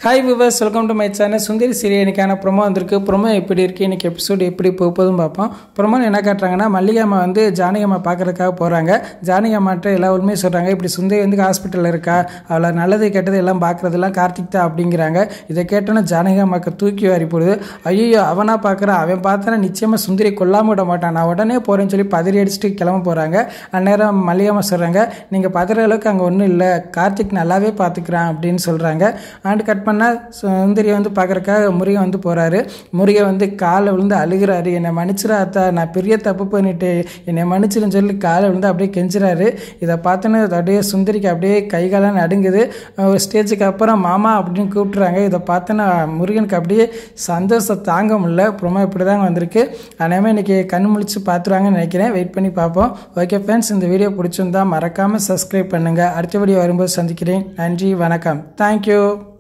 hi viewers welcome to my channel Sundari serial இன்னைக்கான promo வந்திருக்கு promo எப்படி இருக்குது இன்னைக்கு எபிசோடு எப்படி போக போதும் பார்ப்போம் ப்ரொமோ என்ன காட்டுறாங்கன்னா மல்லிகாமா வந்து ஜானகியம்மா பார்க்கறதுக்காக போகிறாங்க ஜானகியம்மாட்ட எல்லா உண்மையும் சொல்கிறாங்க இப்படி சுந்தரி வந்து ஹாஸ்பிட்டலில் இருக்கா அவளை நல்லது கெட்டது எல்லாம் பார்க்குறதெல்லாம் கார்த்திக் தான் அப்படிங்கிறாங்க இதை கேட்டோன்னே ஜானகியம்மாக்கு தூக்கி வாரி போடுது ஐயோ அவனா பார்க்குறான் அவன் பார்த்தனா நிச்சயமாக சுந்தரி கொல்லாம விட மாட்டான் நான் உடனே போகிறேன்னு சொல்லி பதறி அடிச்சுட்டு கிளம்ப போகிறாங்க அந்நேரம் மல்லிகாமா சொல்கிறாங்க நீங்கள் பதற அளவுக்கு அங்கே ஒன்றும் இல்லை கார்த்திக் நல்லாவே பார்த்துக்கிறான் அப்படின்னு சொல்கிறாங்க ஆண்டு கட் பண்ணால் சுந்தரியை வந்து பார்க்குறக்காக முருகன் வந்து போகிறாரு முருகன் வந்து காலை விழுந்து அழுகிறாரு என்னை மன்னிச்சிரா அத்தா நான் பெரிய தப்பு பண்ணிட்டு என்னை மன்னிச்சிருன்னு சொல்லி காலை விழுந்து அப்படியே கெஞ்சுறாரு இதை பார்த்தோன்னே அப்படியே சுந்தரிக்கு அப்படியே கை காலம் நடுங்குது ஒரு ஸ்டேஜுக்கு அப்புறம் மாமா அப்படின்னு கூப்பிட்றாங்க இதை பார்த்தோன்னா முருகனுக்கு அப்படியே சந்தோஷம் தாங்க முடியல அப்புறமா இப்படி தாங்க வந்திருக்கு அதனால இன்னைக்கு கண் முழிச்சு பார்த்துருவாங்கன்னு நினைக்கிறேன் வெயிட் பண்ணி பார்ப்போம் ஓகே ஃப்ரெண்ட்ஸ் இந்த வீடியோ பிடிச்சிருந்தா மறக்காமல் சப்ஸ்கிரைப் பண்ணுங்கள் அடுத்த வீடியோ வரும்போது சந்திக்கிறேன் நன்றி வணக்கம் தேங்க்யூ